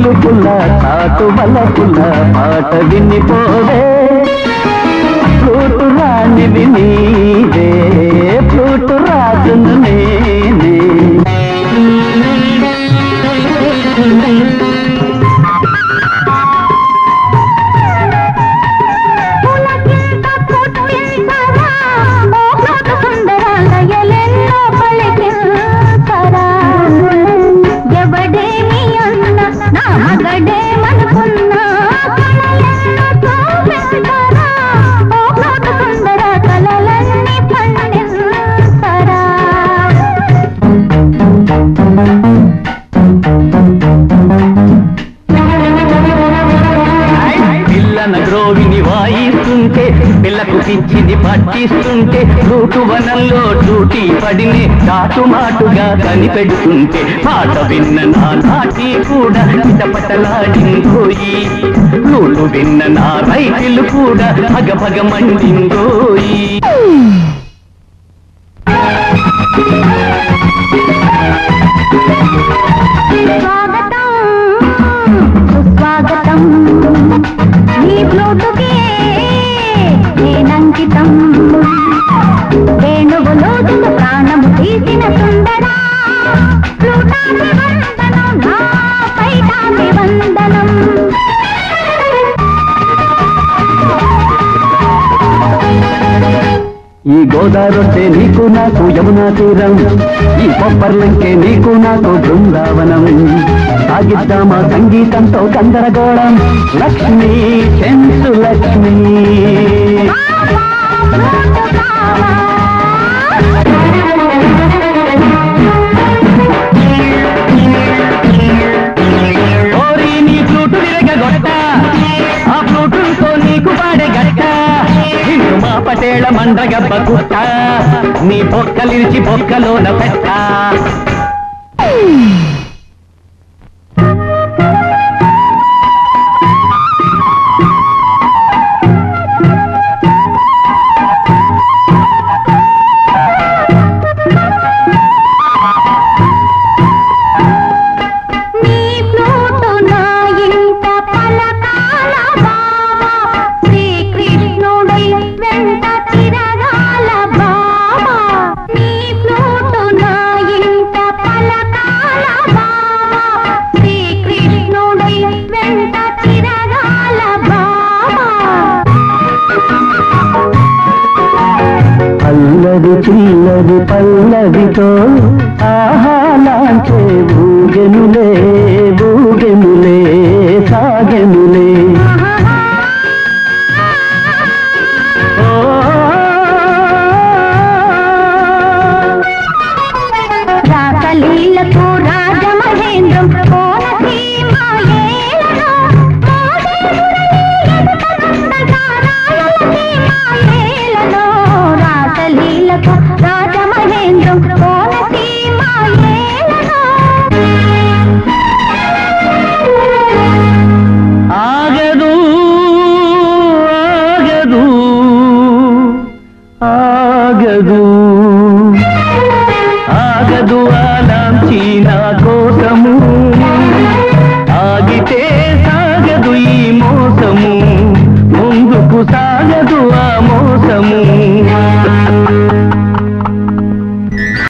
కులుకుల తాటు బలపుల పాట వినిపోవే ఫ్లూటు రాణివి నీవే ఫ్లూటు రాజును నేనే పులకింత పుట్టించరా, ఓ మృదు సుందరాలయలెన్నో పలికించరా. ఎవడేమి అన్నా, నా మగడేమనుకున్నా, కలలెన్నో చూపించరా, ఓ మృదు సుందర కలలన్నీ పండించరా. పిల్లన గ్రోవిని వాయిస్తుంటే పిల్లకు పిచ్చిది పట్టిస్తుంటే రూటు వనంలో డ్యూటీ పడినే చాటుమాటుగా కనిపెడుతుంటే పాట విన్న నా నాటి కూడా పిటపటలాడిందోయి రూటు విన్న నా రైతులు కూడా భగ భగ మండిందోయి స్వాగతం సుస్వాగతం నీ బ్లూటుకే నేనంకితం వేణువులో దిగు ప్రాణము తీసిన సుందరా ప్లూటాకి వందనం నా పైటాకి వందనం ఈ గోదావరి నీకు నాకు యమునా తీరం ఈ కొబ్బర్లంకే నీకు నాకు బృందావనం సాగిద్దామా సంగీతంతో గందరగోళం లక్ష్మి చెంచు లక్ష్మి ఓరి నీ ఫ్లూటు విరగొట్ట ఆ ఫ్లూటుతో నీకు పాడే గట్ట నిన్ను మా పటేళ మండ్రగబ్బ కుట్ట నీ బొక్కలిరిచి బొక్కలోన పెట్ట నీ ప్లూటు నా ఇంట పలకాల బావా శ్రీకృష్ణుడై వెంట తిరగాల బావా నీ ప్లూటు నా ఇంట పలకాల బావా శ్రీకృష్ణుడై వెంట తిరగాల బావా అల్లరి చిల్లరి పల్లవితో ఆహాలాంచే ఊగెనులే ఊగెనులే సాగెనులే ఓ రాసలీలకు రాజమహేంద్రం కోనసీమాయేలను మోదేమురళి రాసలీలకు రాజమహేంద్రం కోనసీమాయేలను ఆగదు ఆగదు ఆగదు ఆగదు ఆలాంచి నా కోసము ఆగితే సాగదు ఈ మోసము ముందుకు సాగదు ఆ మోసము